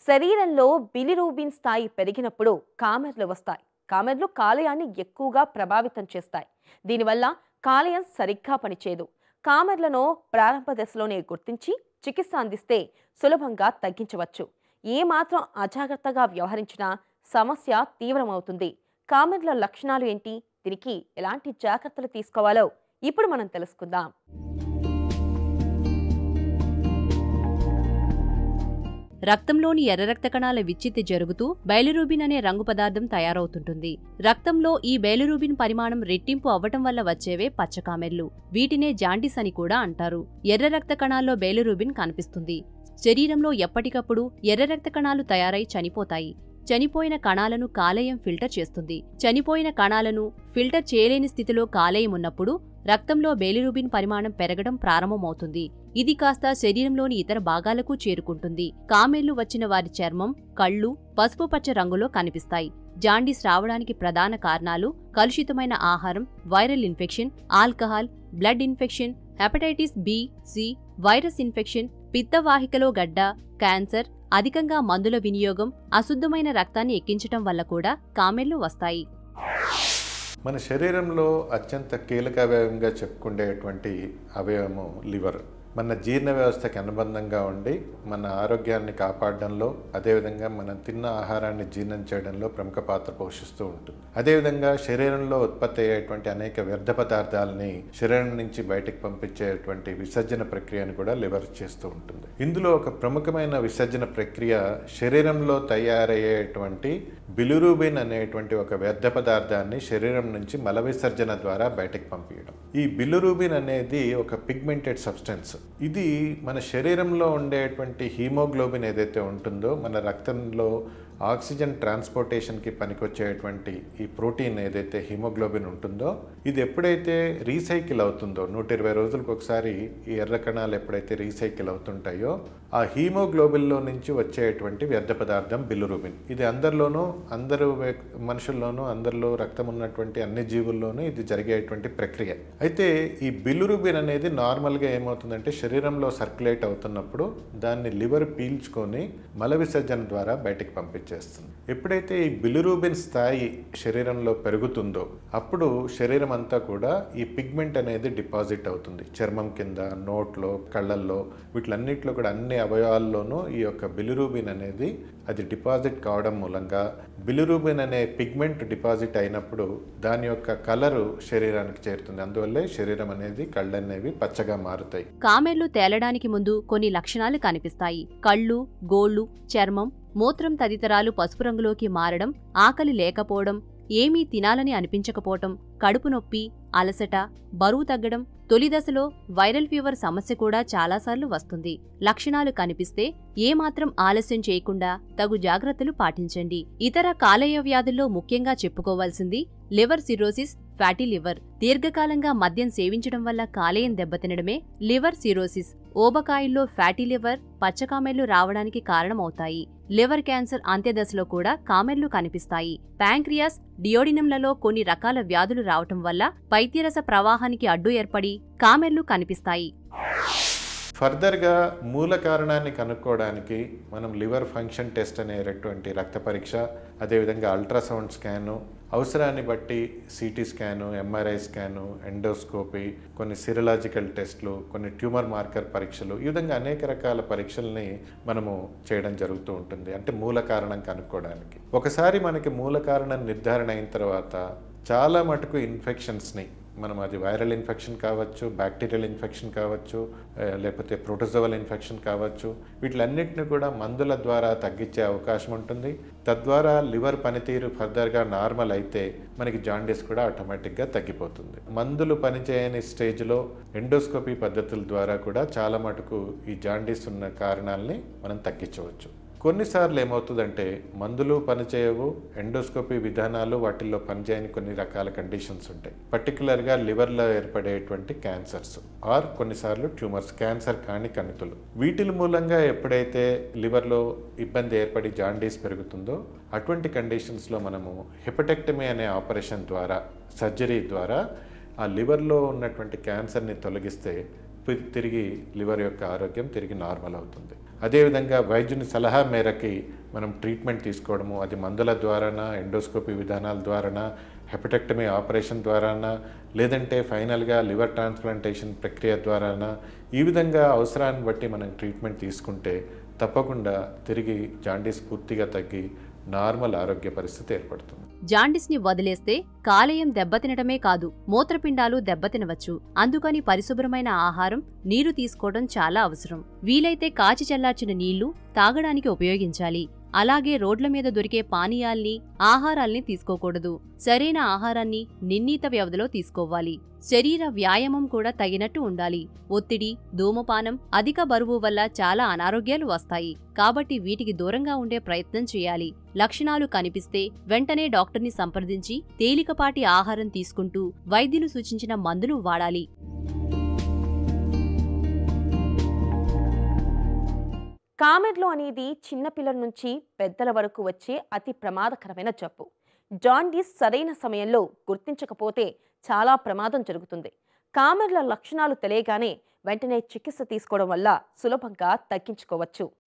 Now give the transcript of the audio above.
శరీరంలో బిలిరూబిన్ స్థాయి పెరిగినప్పుడు కామెర్లు వస్తాయి కామెర్లు కాలేయాన్ని ఎక్కువగా ప్రభావితం చేస్తాయి దీనివల్ల కాలేయం సరిగ్గా పనిచేయదు కామెర్లను ప్రారంభ దశలోనే గుర్తించి చికిత్స అందిస్తే సులభంగా తగ్గించవచ్చు ఏ మాత్రం అజాగ్రత్తగా వ్యవహరించినా సమస్య తీవ్రమవుతుంది కామెర్ల లక్షణాలు ఏంటి దీనికి ఎలాంటి జాగ్రత్తలు తీసుకోవాలో ఇప్పుడు మనం తెలుసుకుందాం రక్తంలోని ఎర్ర రక్త కణాల విచ్ఛిత్తి జరుగుతూ బయలురూబిన్ అనే రంగు పదార్థం తయారవుతుంటుంది రక్తంలో ఈ బయలురూబిన్ పరిమాణం రెట్టింపు అవ్వటం వల్ల వచ్చేవే పచ్చకామెర్లు వీటినే జాండిస్ అని కూడా అంటారు ఎర్ర రక్త కణాల్లో బయలురూబిన్ కనిపిస్తుంది శరీరంలో ఎప్పటికప్పుడు ఎర్ర రక్త కణాలు తయారై చనిపోతాయి చనిపోయిన కణాలను కాలేయం ఫిల్టర్ చేస్తుంది చనిపోయిన కణాలను ఫిల్టర్ చేయలేని స్థితిలో కాలేయం ఉన్నప్పుడు రక్తంలో బేలిరూబిన్ పరిమాణం పెరగడం ప్రారంభమవుతుంది ఇది కాస్త శరీరంలోని ఇతర భాగాలకు చేరుకుంటుంది కామెర్లు వచ్చిన వారి చర్మం కళ్ళు పసుపు పచ్చ రంగులో కనిపిస్తాయి జాండీస్ రావడానికి ప్రధాన కారణాలు కలుషితమైన ఆహారం viral infection alcohol blood infection hepatitis B C virus infection పిత్తవాహికలో గడ్డ క్యాన్సర్ అధికంగా మందుల వినియోగం అశుద్ధమైన రక్తాన్ని ఎక్కించటం వల్ల కూడా కామెర్లు వస్తాయి మన శరీరంలో అత్యంత కీలక అవయవంగా చెప్పుకునేటువంటి అవయవము లివర్ మన జీర్ణ వ్యవస్థకి అనుబంధంగా ఉండి మన ఆరోగ్యాన్ని కాపాడడంలో అదేవిధంగా మనం తిన్న ఆహారాన్ని జీర్ణం చేయడంలో ప్రముఖ పాత్ర పోషిస్తూ ఉంటుంది అదేవిధంగా శరీరంలో ఉత్పత్తి అయ్యేటువంటి అనేక వ్యర్థ పదార్థాలని శరీరం నుంచి బయటకు పంపించేటువంటి విసర్జన ప్రక్రియను కూడా లివర్ చేస్తూ ఉంటుంది ఇందులో ఒక ప్రముఖమైన విసర్జన ప్రక్రియ శరీరంలో తయారయ్యేటువంటి బిలురూబిన్ అనేటువంటి ఒక వ్యర్థ పదార్థాన్ని శరీరం నుంచి మల విసర్జన ద్వారా బయటకు పంపించడం ఈ బిలురూబిన్ అనేది ఒక పిగ్మెంటెడ్ సబ్స్టెన్స్ ఇది మన శరీరంలో ఉండేటువంటి హీమోగ్లోబిన్ ఏదైతే ఉంటుందో మన రక్తంలో ఆక్సిజన్ ట్రాన్స్పోర్టేషన్కి పనికొచ్చేటువంటి ఈ ప్రోటీన్ ఏదైతే హిమోగ్లోబిన్ ఉంటుందో ఇది ఎప్పుడైతే రీసైకిల్ అవుతుందో నూట ఇరవై రోజులకు ఒకసారి ఈ ఎర్ర కణాలు ఎప్పుడైతే రీసైకిల్ అవుతుంటాయో ఆ హీమోగ్లోబిన్లో నుంచి వచ్చేటువంటి వ్యర్థ పదార్థం బిల్లురూబిన్ ఇది అందరిలోనూ అందరు వ్యక్- మనుషుల్లోనూ అందరిలో రక్తం ఉన్నటువంటి అన్ని జీవుల్లోనూ ఇది జరిగేటువంటి ప్రక్రియ అయితే ఈ బిల్లురూబిన్ అనేది నార్మల్గా ఏమవుతుందంటే శరీరంలో సర్క్యులేట్ అవుతున్నప్పుడు దాన్ని లివర్ పీల్చుకొని మల విసర్జన ద్వారా బయటికి పంపించేస్తుంది ఎప్పుడైతే ఈ బిలిరూబిన్ స్థాయి శరీరంలో పెరుగుతుందో అప్పుడు శరీరం అంతా కూడా ఈ పిగ్మెంట్ అనేది డిపాజిట్ అవుతుంది చర్మం కింద నోట్లో కళ్ళల్లో వీటిలన్నిటిలో కూడా అన్ని అవయవాల్లోనూ ఈ యొక్క బిలిరూబిన్ అనేది అది డిపాజిట్ కావడం మూలంగా బిలిరూబిన్ అనే పిగ్మెంట్ డిపాజిట్ అయినప్పుడు దాని యొక్క కలరు శరీరానికి చేరుతుంది అందువల్లే శరీరం అనేది కళ్ళు అనేవి పచ్చగా మారుతాయి కామెర్లు తేలడానికి ముందు కొన్ని లక్షణాలు కనిపిస్తాయి కళ్ళు గోళ్లు చర్మం మూత్రం తదితరాలు పసుపు రంగులోకి మారడం ఆకలి లేకపోవడం ఏమీ తినాలని అనిపించకపోవటం కడుపు నొప్పి అలసట బరువు తగ్గడం తొలి దశలో వైరల్ ఫీవర్ సమస్య కూడా చాలాసార్లు వస్తుంది లక్షణాలు కనిపిస్తే ఏమాత్రం ఆలస్యం చేయకుండా తగు జాగ్రత్తలు పాటించండి ఇతర కాలేయ వ్యాధుల్లో ముఖ్యంగా చెప్పుకోవాల్సింది లివర్ సిరోసిస్ ఫ్యాటీ లివర్ దీర్ఘకాలంగా మద్యం సేవించడం వల్ల కాలేయం దెబ్బతినడమే లివర్ సిరోసిస్ ఓబకాయిల్లో ఫ్యాటీ లివర్ పచ్చకామెర్లు రావడానికి కారణమవుతాయి లివర్ క్యాన్సర్ అంత్యదశలో కూడా కామెర్లు కనిపిస్తాయి ప్యాంక్రియాస్ డియోడినంలలో కొన్ని రకాల వ్యాధులు రావటం వల్ల పైత్యరస ప్రవాహానికి అడ్డు ఏర్పడి కామెర్లు కనిపిస్తాయి ఫర్దర్గా మూల కారణాన్ని కనుక్కోవడానికి మనం లివర్ ఫంక్షన్ టెస్ట్ అనేటటువంటి రక్త పరీక్ష అదేవిధంగా అల్ట్రాసౌండ్ స్కాను అవసరాన్ని బట్టి CT scan MRI scan endoscopy కొన్ని సిరలాజికల్ టెస్ట్లు కొన్ని ట్యూమర్ మార్కర్ పరీక్షలు ఈ విధంగా అనేక రకాల పరీక్షల్ని మనము చేయడం జరుగుతూ ఉంటుంది అంటే మూల కారణం కనుక్కోవడానికి ఒకసారి మనకి మూల కారణం నిర్ధారణ అయిన తర్వాత చాలా మటుకు ఇన్ఫెక్షన్స్ని మనం అది వైరల్ ఇన్ఫెక్షన్ కావచ్చు బ్యాక్టీరియల్ ఇన్ఫెక్షన్ కావచ్చు ఆ, లేకపోతే ప్రోటోజోవల్ ఇన్ఫెక్షన్ కావచ్చు వీటిలన్నిటిని కూడా మందుల ద్వారా తగ్గించే అవకాశం ఉంటుంది తద్వారా లివర్ పనితీరు ఫర్దర్గా నార్మల్ అయితే మనకి జాండీస్ కూడా ఆటోమేటిక్గా తగ్గిపోతుంది మందులు పనిచేయని స్టేజ్లో ఎండోస్కోపీ పద్ధతుల ద్వారా కూడా చాలా మటుకు ఈ జాండీస్ ఉన్న కారణాలని మనం తగ్గించవచ్చు కొన్నిసార్లు ఏమవుతుందంటే మందులు పనిచేయవు ఎండోస్కోపీ విధానాలు వాటిల్లో పనిచేయని కొన్ని రకాల కండిషన్స్ ఉంటాయి పర్టికులర్గా లివర్లో ఏర్పడేటువంటి క్యాన్సర్స్ ఆర్ కొన్నిసార్లు ట్యూమర్స్ క్యాన్సర్ కాని కణితులు వీటి మూలంగా ఎప్పుడైతే లివర్లో ఇబ్బంది ఏర్పడి జాండీస్ పెరుగుతుందో అటువంటి కండిషన్స్లో మనము హెపటెక్టమీ అనే ఆపరేషన్ ద్వారా సర్జరీ ద్వారా ఆ లివర్లో ఉన్నటువంటి క్యాన్సర్ని తొలగిస్తే తి- తిరిగి లివర్ యొక్క ఆరోగ్యం తిరిగి నార్మల్ అవుతుంది అదేవిధంగా వైద్యుని సలహా మేరకి మనం ట్రీట్మెంట్ తీసుకోవడము అది మందుల ద్వారానా ఎండోస్కోపీ విధానాల ద్వారానా హెపటెక్టమీ ఆపరేషన్ ద్వారానా లేదంటే ఫైనల్గా లివర్ ట్రాన్స్ప్లాంటేషన్ ప్రక్రియ ద్వారానా ఈ విధంగా అవసరాన్ని బట్టి మనం ట్రీట్మెంట్ తీసుకుంటే తప్పకుండా తిరిగి జాండీస్ పూర్తిగా తగ్గి నార్మల్ ఆరోగ్య పరిస్థితి ఏర్పడుతుంది జాండిస్ ని వదిలేస్తే కాలేయం దెబ్బతినటమే కాదు మూత్రపిండాలు దెబ్బతినవచ్చు అందుకని పరిశుభ్రమైన ఆహారం నీరు తీసుకోవడం చాలా అవసరం వీలైతే కాచి చల్లార్చిన నీళ్లు తాగడానికి ఉపయోగించాలి అలాగే రోడ్ల మీద దొరికే పానీయాల్ని ఆహారాల్ని తీసుకోకూడదు సరైన ఆహారాన్ని నిర్ణీత వ్యవధిలో తీసుకోవాలి శరీర వ్యాయామం కూడా తగినట్టు ఉండాలి ఒత్తిడి ధూమపానం అధిక బరువు వల్ల చాలా అనారోగ్యాలు వస్తాయి కాబట్టి వీటికి దూరంగా ఉండే ప్రయత్నం చేయాలి లక్షణాలు కనిపిస్తే వెంటనే డాక్టర్ని సంప్రదించి తేలికపాటి ఆహారం తీసుకుంటూ వైద్యులు సూచించిన మందులు వాడాలి కామెర్లు అనేది చిన్నపిల్లల నుంచి పెద్దల వరకు వచ్చే అతి ప్రమాదకరమైన జబ్బు జాండీస్ సరైన సమయంలో గుర్తించకపోతే చాలా ప్రమాదం జరుగుతుంది కామెర్ల లక్షణాలు తెలియగానే వెంటనే చికిత్స తీసుకోవడం వల్ల సులభంగా తగ్గించుకోవచ్చు